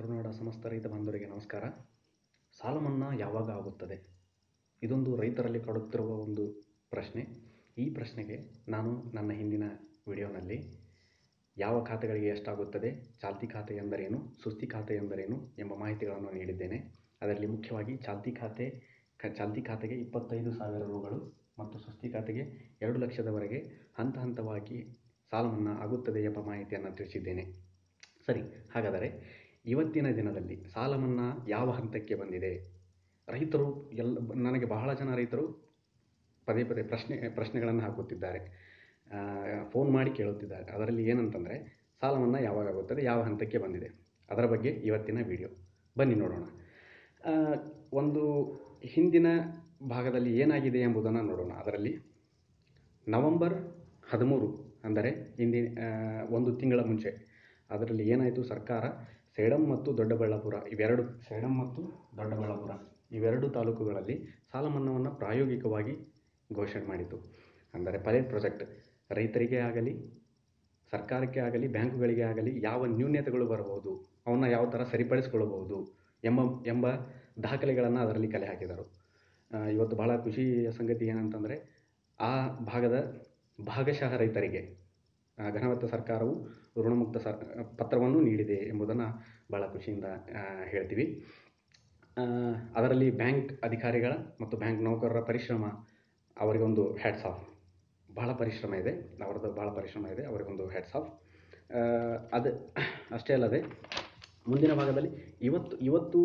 ಕರುನಾಡ ಸಮಸ್ತ ರೈತ ಬಾಂಧವರಿಗೆ ನಮಸ್ಕಾರ ಸಾಲ ಮನ್ನಾ ಯಾವಾಗ ಆಗುತ್ತದೆ ಇದೊಂದು ರೈತರಲ್ಲಿ ಕಾಡುತ್ತಿರುವ ಒಂದು ಪ್ರಶ್ನೆ ಈ ಪ್ರಶ್ನೆಗೆ ನಾನು ನನ್ನ ಹಿಂದಿನ ವಿಡಿಯೋನಲ್ಲಿ ಯಾವ ಖಾತೆಗಳಿಗೆ ಎಷ್ಟಾಗುತ್ತದೆ ಚಾಲ್ತಿ ಖಾತೆ ಎಂದರೇನು ಸುಸ್ತಿ ಖಾತೆ ಎಂದರೇನು ಎಂಬ ಮಾಹಿತಿಗಳನ್ನು ನೀಡಿದ್ದೇನೆ ಅದರಲ್ಲಿ ಮುಖ್ಯವಾಗಿ ಚಾಲ್ತಿ ಖಾತೆ ಕ ಚಾಲ್ತಿ ಖಾತೆಗೆ ಇಪ್ಪತ್ತೈದು ಸಾವಿರ ರುಗಳು ಮತ್ತು ಸುಸ್ತಿ ಖಾತೆಗೆ ಎರಡು ಲಕ್ಷದವರೆಗೆ ಹಂತ ಹಂತವಾಗಿ ಸಾಲ ಮನ್ನಾ ಆಗುತ್ತದೆ ಎಂಬ ಮಾಹಿತಿಯನ್ನು ತಿಳಿಸಿದ್ದೇನೆ ಸರಿ ಹಾಗಾದರೆ ಇವತ್ತಿನ ದಿನದಲ್ಲಿ ಸಾಲ ಮನ್ನಾ ಯಾವ ಹಂತಕ್ಕೆ ಬಂದಿದೆ ರೈತರು ಎಲ್ಲ ನನಗೆ ಬಹಳ ಜನ ರೈತರು ಪದೇ ಪದೇ ಪ್ರಶ್ನೆ ಪ್ರಶ್ನೆಗಳನ್ನು ಹಾಕುತ್ತಿದ್ದಾರೆ ಫೋನ್ ಮಾಡಿ ಕೇಳುತ್ತಿದ್ದಾರೆ ಅದರಲ್ಲಿ ಏನಂತಂದರೆ ಸಾಲ ಮನ್ನಾ ಯಾವಾಗ ಆಗುತ್ತದೆ ಯಾವ ಹಂತಕ್ಕೆ ಬಂದಿದೆ ಅದರ ಬಗ್ಗೆ ಇವತ್ತಿನ ವಿಡಿಯೋ ಬನ್ನಿ ನೋಡೋಣ ಆ, ಒಂದು ಹಿಂದಿನ ಭಾಗದಲ್ಲಿ ಏನಾಗಿದೆ ಎಂಬುದನ್ನು ನೋಡೋಣ ಅದರಲ್ಲಿ ನವಂಬರ್ ಹದಿಮೂರು ಅಂದರೆ ಹಿಂದಿನ ಆ, ಒಂದು ತಿಂಗಳ ಮುಂಚೆ ಅದರಲ್ಲಿ ಏನಾಯಿತು ಸರ್ಕಾರ ಸೇಡಂ ಮತ್ತು ದೊಡ್ಡಬಳ್ಳಾಪುರ ಇವೆರಡು ಸೇಡಂ ಮತ್ತು ದೊಡ್ಡಬಳ್ಳಾಪುರ ಇವೆರಡು ತಾಲೂಕುಗಳಲ್ಲಿ ಸಾಲ ಮನ್ನಾವನ್ನು ಪ್ರಾಯೋಗಿಕವಾಗಿ ಘೋಷಣೆ ಮಾಡಿತು ಅಂದರೆ ಪೈಲಟ್ ಪ್ರಾಜೆಕ್ಟ್ ರೈತರಿಗೆ ಆಗಲಿ ಸರ್ಕಾರಕ್ಕೆ ಆಗಲಿ ಬ್ಯಾಂಕುಗಳಿಗೆ ಆಗಲಿ ಯಾವ ನ್ಯೂನ್ಯತೆಗಳು ಬರಬಹುದು ಅವನ್ನ ಯಾವ ಥರ ಸರಿಪಡಿಸಿಕೊಳ್ಳಬಹುದು ಎಂಬ ಎಂಬ ದಾಖಲೆಗಳನ್ನು ಅದರಲ್ಲಿ ಕಲೆ ಹಾಕಿದರು ಆ, ಇವತ್ತು ಬಹಳ ಖುಷಿಯ ಸಂಗತಿ ಏನಂತಂದರೆ ಆ ಭಾಗದ ಭಾಗಶಃ ರೈತರಿಗೆ ಆ, ಘನವತ್ತ ಸರ್ಕಾರವು ಋಣಮುಕ್ತ ಸರ್ ಪತ್ರವನ್ನು ನೀಡಿದೆ ಎಂಬುದನ್ನು ಭಾಳ ಖುಷಿಯಿಂದ ಆ, ಹೇಳ್ತೀವಿ ಆ, ಅದರಲ್ಲಿ ಬ್ಯಾಂಕ್ ಅಧಿಕಾರಿಗಳ ಮತ್ತು ಬ್ಯಾಂಕ್ ನೌಕರರ ಪರಿಶ್ರಮ ಅವರಿಗೊಂದು ಹ್ಯಾಟ್ಸ್ ಆಫ್ ಬಹಳ ಪರಿಶ್ರಮ ಇದೆ ಅವರದ್ದು ಭಾಳ ಪರಿಶ್ರಮ ಇದೆ ಅವರಿಗೊಂದು ಹ್ಯಾಟ್ಸ್ ಆಫ್ ಅದು ಅಷ್ಟೇ ಅಲ್ಲದೆ ಮುಂದಿನ ಭಾಗದಲ್ಲಿ ಇವತ್ತು ಇವತ್ತು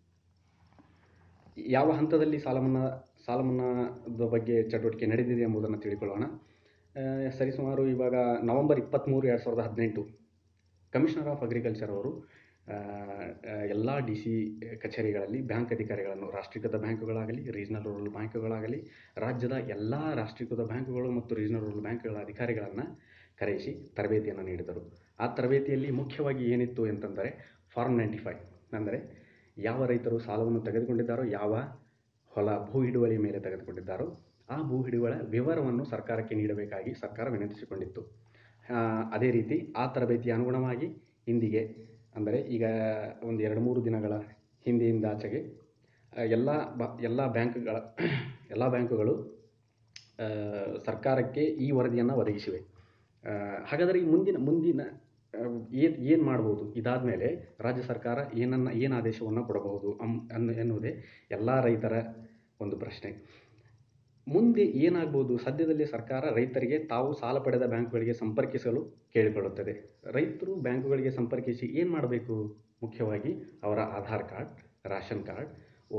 ಯಾವ ಹಂತದಲ್ಲಿ ಸಾಲ ಮನ್ನಾ ಸಾಲ ಮನ್ನಾದ ಬಗ್ಗೆ ಚಟುವಟಿಕೆ ನಡೆದಿದೆ ಎಂಬುದನ್ನು ತಿಳ್ಕೊಳ್ಳೋಣ ಆ, ಸರಿಸುಮಾರು ಇವಾಗ ನವಂಬರ್ ಇಪ್ಪತ್ತ್ಮೂರು ಎರಡು ಸಾವಿರದ ಹದಿನೆಂಟು ಕಮಿಷನರ್ ಆಫ್ ಅಗ್ರಿಕಲ್ಚರ್ ಅವರು ಎಲ್ಲ ಡಿ ಸಿ ಕಚೇರಿಗಳಲ್ಲಿ ಬ್ಯಾಂಕ್ ಅಧಿಕಾರಿಗಳನ್ನು ರಾಷ್ಟ್ರೀಕೃತ ಬ್ಯಾಂಕುಗಳಾಗಲಿ ರೀಜನಲ್ ರೂರಲ್ ಬ್ಯಾಂಕುಗಳಾಗಲಿ ರಾಜ್ಯದ ಎಲ್ಲ ರಾಷ್ಟ್ರೀಕೃತ ಬ್ಯಾಂಕುಗಳು ಮತ್ತು ರೀಜನಲ್ ರೂರಲ್ ಬ್ಯಾಂಕ್ಗಳ ಅಧಿಕಾರಿಗಳನ್ನು ಕರೆಯಿಸಿ ತರಬೇತಿಯನ್ನು ನೀಡಿದರು ಆ ತರಬೇತಿಯಲ್ಲಿ ಮುಖ್ಯವಾಗಿ ಏನಿತ್ತು ಅಂತಂದರೆ ಫಾರ್ಮ್ ನೈಂಟಿ ಫೈವ್ ಅಂದರೆ ಯಾವ ರೈತರು ಸಾಲವನ್ನು ತೆಗೆದುಕೊಂಡಿದ್ದಾರೋ ಯಾವ ಹೊಲ ಭೂ ಹಿಡುವಳಿ ಮೇಲೆ ತೆಗೆದುಕೊಂಡಿದ್ದಾರೋ ಆ ಭೂ ಹಿಡುವಳ ವಿವರವನ್ನು ಸರ್ಕಾರಕ್ಕೆ ನೀಡಬೇಕಾಗಿ ಸರ್ಕಾರ ವಿನಂತಿಸಿಕೊಂಡಿತ್ತು ಆ, ಅದೇ ರೀತಿ ಆ ತರಬೇತಿಯ ಅನುಗುಣವಾಗಿ ಇಂದಿಗೆ ಅಂದರೆ ಈಗ ಒಂದು ಎರಡು ಮೂರು ದಿನಗಳ ಹಿಂದೆಯಿಂದ ಆಚೆಗೆ ಆ, ಎಲ್ಲ ಬ ಎಲ್ಲ ಬ್ಯಾಂಕ್ಗಳ ಎಲ್ಲ ಬ್ಯಾಂಕುಗಳು ಆ, ಸರ್ಕಾರಕ್ಕೆ ಈ ವರದಿಯನ್ನು ಒದಗಿಸಿವೆ ಆ, ಹಾಗಾದರೆ ಈ ಮುಂದಿನ ಮುಂದಿನ ಏನು ಏನು ಮಾಡ್ಬೋದು ಇದಾದ ಮೇಲೆ ರಾಜ್ಯ ಸರ್ಕಾರ ಏನನ್ನು ಏನು ಆದೇಶವನ್ನು ಕೊಡಬಹುದು ಅಮ್ ಅನ್ನು ಎನ್ನುವುದೇ ಎಲ್ಲ ರೈತರ ಒಂದು ಪ್ರಶ್ನೆ ಮುಂದೆ ಏನಾಗ್ಬೋದು ಸದ್ಯದಲ್ಲೇ ಸರ್ಕಾರ ರೈತರಿಗೆ ತಾವು ಸಾಲ ಪಡೆದ ಬ್ಯಾಂಕುಗಳಿಗೆ ಸಂಪರ್ಕಿಸಲು ಕೇಳಿಕೊಳ್ಳುತ್ತದೆ ರೈತರು ಬ್ಯಾಂಕುಗಳಿಗೆ ಸಂಪರ್ಕಿಸಿ ಏನು ಮಾಡಬೇಕು ಮುಖ್ಯವಾಗಿ ಅವರ Aadhaar card ration card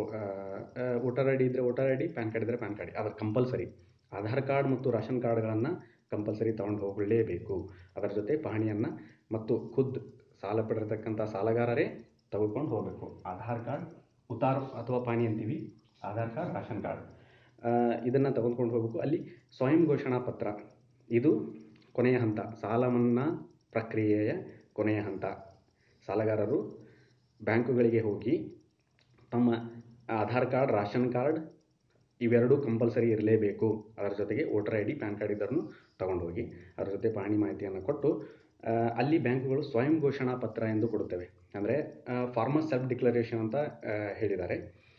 voter I D ಇದ್ದರೆ voter I D PAN card ಇದ್ದರೆ ಪ್ಯಾನ್ ಕಾರ್ಡ್ ಅದರ ಕಂಪಲ್ಸರಿ ಆಧಾರ್ ಕಾರ್ಡ್ ಮತ್ತು ರೇಷನ್ ಕಾರ್ಡ್ಗಳನ್ನು ಕಂಪಲ್ಸರಿ ತೊಗೊಂಡು ಹೋಗಲೇಬೇಕು ಅದರ ಜೊತೆ ಪಹಣಿಯನ್ನು ಮತ್ತು ಖುದ್ ಸಾಲ ಪಡೆದಿರ್ತಕ್ಕಂಥ ಸಾಲಗಾರರೇ ತೆಗೆದುಕೊಂಡು ಹೋಗಬೇಕು ಆಧಾರ್ ಕಾರ್ಡ್ ಉತಾರ್ ಅಥವಾ ಪಾಣಿ ಅಂತೀವಿ ಆಧಾರ್ ಕಾರ್ಡ್ ರೇಷನ್ ಕಾರ್ಡ್ ಇದನ್ನು ತೆಗೆದುಕೊಂಡು ಹೋಗಬೇಕು ಅಲ್ಲಿ ಸ್ವಯಂ ಘೋಷಣಾ ಪತ್ರ ಇದು ಕೊನೆಯ ಹಂತ ಸಾಲ ಮನ್ನಾ ಪ್ರಕ್ರಿಯೆಯ ಕೊನೆಯ ಹಂತ ಸಾಲಗಾರರು ಬ್ಯಾಂಕುಗಳಿಗೆ ಹೋಗಿ ತಮ್ಮ ಆಧಾರ್ ಕಾರ್ಡ್ ರೇಷನ್ ಕಾರ್ಡ್ ಇವೆರಡೂ ಕಂಪಲ್ಸರಿ ಇರಲೇಬೇಕು ಅದರ ಜೊತೆಗೆ voter I D PAN card ಇದನ್ನು ತಗೊಂಡು ಹೋಗಿ ಅದರ ಜೊತೆ ಪಹಣಿ ಮಾಹಿತಿಯನ್ನು ಕೊಟ್ಟು ಆ, ಅಲ್ಲಿ ಬ್ಯಾಂಕುಗಳು ಸ್ವಯಂ ಘೋಷಣಾ ಪತ್ರ ಎಂದು ಕೊಡುತ್ತವೆ ಅಂದರೆ ಫಾರ್ಮರ್ ಸೆಲ್ಫ್ ಡಿಕ್ಲರೇಷನ್ ಅಂತ ಆ, ಹೇಳಿದ್ದಾರೆ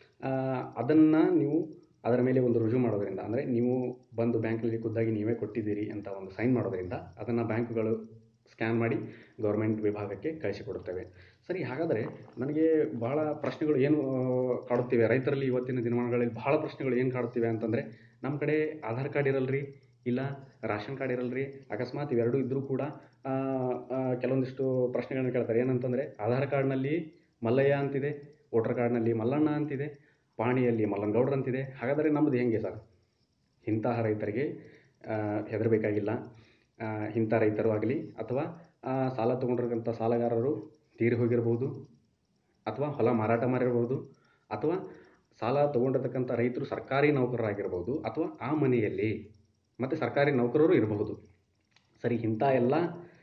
ಅದನ್ನು ನೀವು ಅದರ ಮೇಲೆ ಒಂದು ರುಜು ಮಾಡೋದರಿಂದ ಅಂದರೆ ನೀವು ಬಂದು ಬ್ಯಾಂಕಲ್ಲಿ ಖುದ್ದಾಗಿ ನೀವೇ ಕೊಟ್ಟಿದ್ದೀರಿ ಅಂತ ಒಂದು ಸೈನ್ ಮಾಡೋದರಿಂದ ಅದನ್ನು ಬ್ಯಾಂಕುಗಳು ಸ್ಕ್ಯಾನ್ ಮಾಡಿ ಗೌರ್ಮೆಂಟ್ ವಿಭಾಗಕ್ಕೆ ಕಳಿಸಿಕೊಡುತ್ತವೆ ಸರಿ ಹಾಗಾದರೆ ನನಗೆ ಬಹಳ ಪ್ರಶ್ನೆಗಳು ಏನು ಆ, ಕಾಡುತ್ತಿವೆ ರೈತರಲ್ಲಿ ಇವತ್ತಿನ ದಿನಮಾನಗಳಲ್ಲಿ ಬಹಳ ಪ್ರಶ್ನೆಗಳು ಏನು ಕಾಡುತ್ತಿವೆ ಅಂತಂದರೆ ನಮ್ಮ ಕಡೆ ಆಧಾರ್ ಕಾರ್ಡ್ ಇರಲ್ರಿ ಇಲ್ಲ ರೇಷನ್ ಕಾರ್ಡ್ ಇರಲ್ರಿ ಅಕಸ್ಮಾತ್ ಇವೆರಡೂ ಇದ್ದರೂ ಕೂಡ ಆ, ಆ, ಕೆಲವೊಂದಿಷ್ಟು ಪ್ರಶ್ನೆಗಳನ್ನ ಕೇಳ್ತಾರೆ ಏನಂತಂದರೆ ಆಧಾರ್ ಕಾರ್ಡ್ನಲ್ಲಿ ಮಲ್ಲಯ್ಯ ಅಂತಿದೆ ವೋಟರ್ ಕಾರ್ಡ್ನಲ್ಲಿ ಮಲ್ಲಣ್ಣ ಅಂತಿದೆ ಪಾಣಿಯಲ್ಲಿ ಮಲ್ಲನಗೌಡ್ರು ಅಂತಿದೆ ಹಾಗಾದರೆ ನಮ್ಮದು ಹೆಂಗೆ ಸರ್ ಇಂತಹ ರೈತರಿಗೆ ಆ, ಹೆದರಬೇಕಾಗಿಲ್ಲ ಆ, ಇಂಥ ರೈತರು ಆಗಲಿ ಅಥವಾ ಆ, ಸಾಲ ತೊಗೊಂಡಿರ್ತಕ್ಕಂಥ ಸಾಲಗಾರರು ತೀರಿ ಹೋಗಿರ್ಬೋದು ಅಥವಾ ಹೊಲ ಮಾರಾಟ ಮಾಡಿರ್ಬೋದು ಅಥವಾ ಸಾಲ ತೊಗೊಂಡಿರ್ತಕ್ಕಂಥ ರೈತರು ಸರ್ಕಾರಿ ನೌಕರರಾಗಿರ್ಬೋದು ಅಥವಾ ಆ ಮನೆಯಲ್ಲಿ ಮತ್ತು ಸರ್ಕಾರಿ ನೌಕರರು ಇರಬಹುದು ಸರಿ ಇಂಥ ಎಲ್ಲ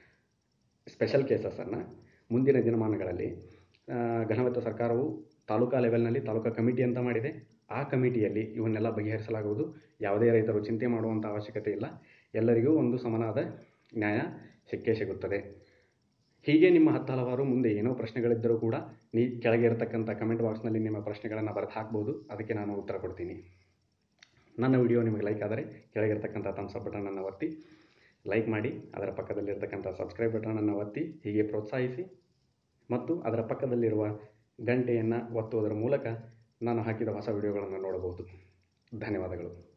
ಸ್ಪೆಷಲ್ ಕೇಸಸನ್ನು ಮುಂದಿನ ದಿನಮಾನಗಳಲ್ಲಿ ಆ, ಘನವತ್ತ ಸರ್ಕಾರವು ತಾಲೂಕಾ ಲೆವೆಲ್ನಲ್ಲಿ ತಾಲೂಕಾ ಕಮಿಟಿ ಅಂತ ಮಾಡಿದೆ ಆ ಕಮಿಟಿಯಲ್ಲಿ ಇವನ್ನೆಲ್ಲ ಬಗೆಹರಿಸಲಾಗುವುದು ಯಾವುದೇ ರೈತರು ಚಿಂತೆ ಮಾಡುವಂಥ ಅವಶ್ಯಕತೆ ಇಲ್ಲ ಎಲ್ಲರಿಗೂ ಒಂದು ಸಮನಾದ ನ್ಯಾಯ ಸಿಕ್ಕೇ ಸಿಗುತ್ತದೆ ಹೀಗೆ ನಿಮ್ಮ ಹತ್ತು ಹಲವಾರು ಮುಂದೆ ಏನೋ ಪ್ರಶ್ನೆಗಳಿದ್ದರೂ ಕೂಡ ನೀ ಕೆಳಗೆ ಇರತಕ್ಕಂಥ ಕಮೆಂಟ್ ಬಾಕ್ಸ್ನಲ್ಲಿ ನಿಮ್ಮ ಪ್ರಶ್ನೆಗಳನ್ನು ಬರೆದು ಹಾಕ್ಬೋದು ಅದಕ್ಕೆ ನಾನು ಉತ್ತರ ಕೊಡ್ತೀನಿ ನನ್ನ ವಿಡಿಯೋ ನಿಮಗೆ ಲೈಕ್ ಆದರೆ ಕೆಳಗಿರ್ತಕ್ಕಂಥ ಥಮ್ಸ್ ಅಪ್ ಬಟನನ್ನು ಒತ್ತಿ ಲೈಕ್ ಮಾಡಿ ಅದರ ಪಕ್ಕದಲ್ಲಿರ್ತಕ್ಕಂಥ ಸಬ್ಸ್ಕ್ರೈಬ್ ಬಟನನ್ನು ಒತ್ತಿ ಹೀಗೆ ಪ್ರೋತ್ಸಾಹಿಸಿ ಮತ್ತು ಅದರ ಪಕ್ಕದಲ್ಲಿರುವ ಗಂಟೆಯನ್ನು ಒತ್ತುವುದರ ಮೂಲಕ ನಾನು ಹಾಕಿದ ಹೊಸ ವಿಡಿಯೋಗಳನ್ನು ನೋಡಬಹುದು ಧನ್ಯವಾದಗಳು